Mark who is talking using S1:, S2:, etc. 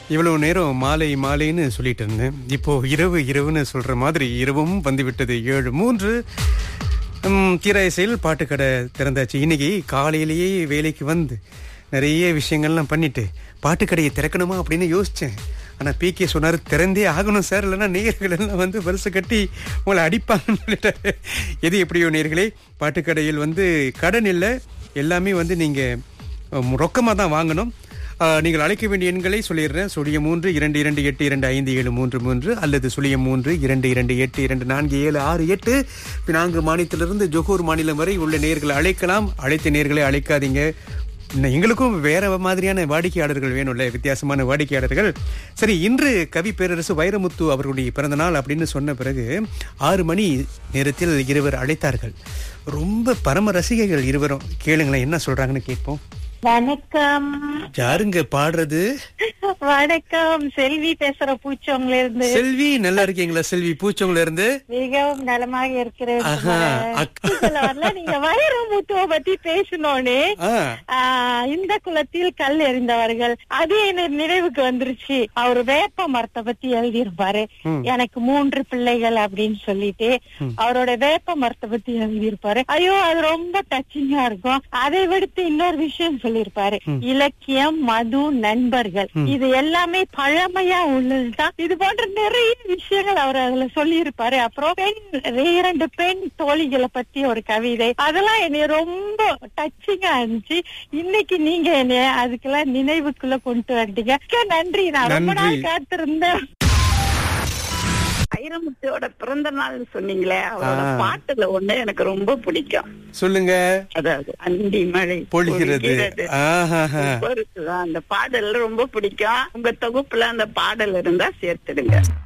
S1: இவ்வளவு நேரம் மாலை மாலைன்னு சொல்லிட்டு இருந்தேன் இப்போ இரவு இரவுன்னு சொல்ற மாதிரி இரவும் வந்துவிட்டது ஏழு மூன்று ம், தீராயசையில் பாட்டுக்கடை திறந்தாச்சு இன்னைக்கு காலையிலேயே வேலைக்கு வந்து நிறைய விஷயங்கள்லாம் பண்ணிட்டு பாட்டுக்கடையை திறக்கணுமா அப்படின்னு யோசிச்சேன் ஆனா பி கே சொன்னாரு திறந்தே ஆகணும் சார் இல்லைன்னா நேயர்கள் எல்லாம் வந்து வருஷம் கட்டி உங்களை அடிப்பாங்கன்னு சொல்லிட்டாரு எது எப்படியோ நேயர்களே பாட்டுக்கடையில் வந்து கடன் இல்லை எல்லாமே வந்து நீங்க ரொக்கமாக தான் வாங்கணும் ஆஹ், நீங்கள் அழைக்க வேண்டிய எண்களை சொல்லிடுறேன் சுழியம் மூன்று இரண்டு இரண்டு எட்டு இரண்டு ஐந்து ஏழு மூன்று மூன்று அல்லது சுழியம் மூன்று இரண்டு இரண்டு எட்டு இரண்டு நான்கு ஏழு ஆறு எட்டு பினாங்கு மாநிலத்திலிருந்து ஜொகூர் மாநிலம் வரை உள்ள நேர்களை அழைக்கலாம் அழைத்த நேர்களை அழைக்காதீங்க இன்னும் எங்களுக்கும் வேற மாதிரியான வாடிக்கையாளர்கள் வேணும்ல வித்தியாசமான வாடிக்கையாளர்கள் சரி இன்று கவி பேரரசு வைரமுத்து அவர்களுடைய பிறந்த நாள் அப்படின்னு சொன்ன பிறகு ஆறு மணி நேரத்தில் இருவர் அழைத்தார்கள் ரொம்ப பரம ரசிகைகள் இருவரும் கேளுங்களேன் என்ன சொல்றாங்கன்னு கேட்போம்
S2: வணக்கம்
S1: யாருங்க பாடுறது
S2: வணக்கம் செல்வி பேசுற பூச்சவங்கள இருந்து
S1: செல்வி நல்லா இருக்கீங்களா செல்வி பூச்சவங்கள இருந்து
S2: மிகவும் நலமாக இருக்கிறேன்
S1: ஆஹா, அக்-
S2: இதுல வரல, நீங்க வைரமுத்துவ பத்தி பேசணும்னு
S1: ஆ,
S2: ஆஹ், இந்த குளத்தில் கல் எறிந்தவர்கள் அது எனக்கு நினைவுக்கு வந்துருச்சு அவர் வேப்ப மரத்தை பத்தி எழுதியிருப்பாரு எனக்கு மூன்று பிள்ளைகள் அப்படின்னு சொல்லிட்டு அவரோட வேப்ப மரத்தை பத்தி எழுதியிருப்பாரு ஐயோ அது ரொம்ப டச்சிங்கா இருக்கும் அதை விடுத்து இன்னொரு விஷயம் சொல்லியிருப்பாரு இலக்கியம் மது நண்பர்கள் இது எல்லாமே பழமையா உள்ளதுதான் இது போன்ற நிறைய விஷயங்கள் அவர் அதுல சொல்லியிருப்பாரு அப்புறம் பெண் இரண்டு பெண் தோழிகளை பத்தி ஒரு கவிதை அதெல்லாம் என்னைய ரொம்ப டச்சிங்கா இருந்துச்சு இன்னைக்கு நீங்க என்னைய அதுக்கெல்லாம் நினைவுக்குள்ள கொண்டு வந்துட்டீங்க மிக்க நன்றி நான் ரொம்ப
S1: நன்றி.
S2: நாள் காத்திருந்தேன்
S3: வைரமுத்துவோட பிறந்த நாள் சொன்னீங்களே அவரோட
S1: ஆ.
S3: பாட்டுல ஒண்ணு எனக்கு ரொம்ப பிடிக்கும்
S1: சொல்லுங்க
S3: அதாவது அந்தி மழை
S1: பொழிகிறது ஆஹாஹா.
S3: சூப்பர். அந்த பாடல் ரொம்ப பிடிக்கும் உங்க தொகுப்புல அந்த பாடல் இருந்தா சேர்த்துடுங்க